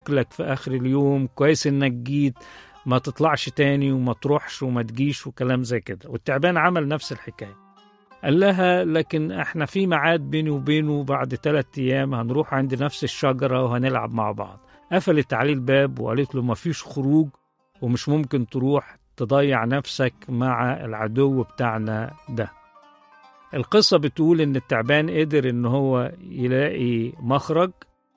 لك في آخر اليوم كويس إنك جيت ما تطلعش تاني وما تروحش وما تجيش وكلام زي كده والتعبان عمل نفس الحكاية قال لها لكن احنا في ميعاد بيني وبينه بعد ثلاثة أيام هنروح عند نفس الشجرة وهنلعب مع بعض قفلت عليه الباب وقالت له مفيش خروج ومش ممكن تروح تضيع نفسك مع العدو بتاعنا ده القصة بتقول إن التعبان قدر إن هو يلاقي مخرج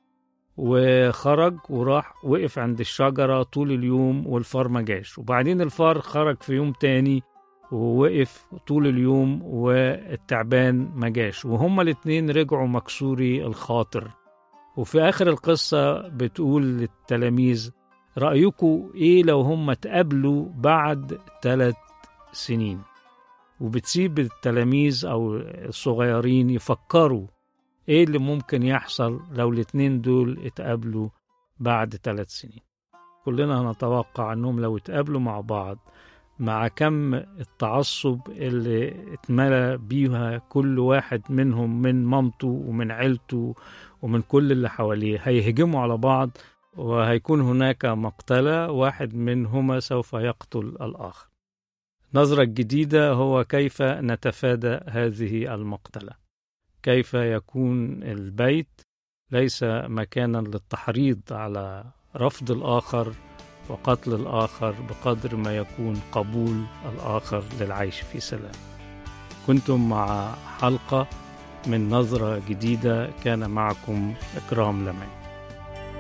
وخرج وراح وقف عند الشجرة طول اليوم والفار ما جاش وبعدين الفار خرج في يوم تاني ووقف طول اليوم والتعبان ما جاش وهما الاتنين رجعوا مكسوري الخاطر وفي آخر القصة بتقول للتلاميذ رأيكم إيه لو هم اتقابلوا بعد ثلاث سنين وبتسيب التلاميذ أو الصغيرين يفكروا إيه اللي ممكن يحصل لو الاتنين دول اتقابلوا بعد ثلاث سنين كلنا هنتوقع أنهم لو اتقابلوا مع بعض مع كم التعصب اللي اتملى بيها كل واحد منهم من مامته ومن عيلته ومن كل اللي حواليه هيهجموا على بعض وهيكون هناك مقتلة واحد منهما سوف يقتل الآخر نظرة جديدة هو كيف نتفادى هذه المقتلة كيف يكون البيت ليس مكانا للتحريض على رفض الآخر وقتل الآخر بقدر ما يكون قبول الآخر للعيش في سلام كنتم مع حلقة من نظرة جديدة كان معكم إكرام لمن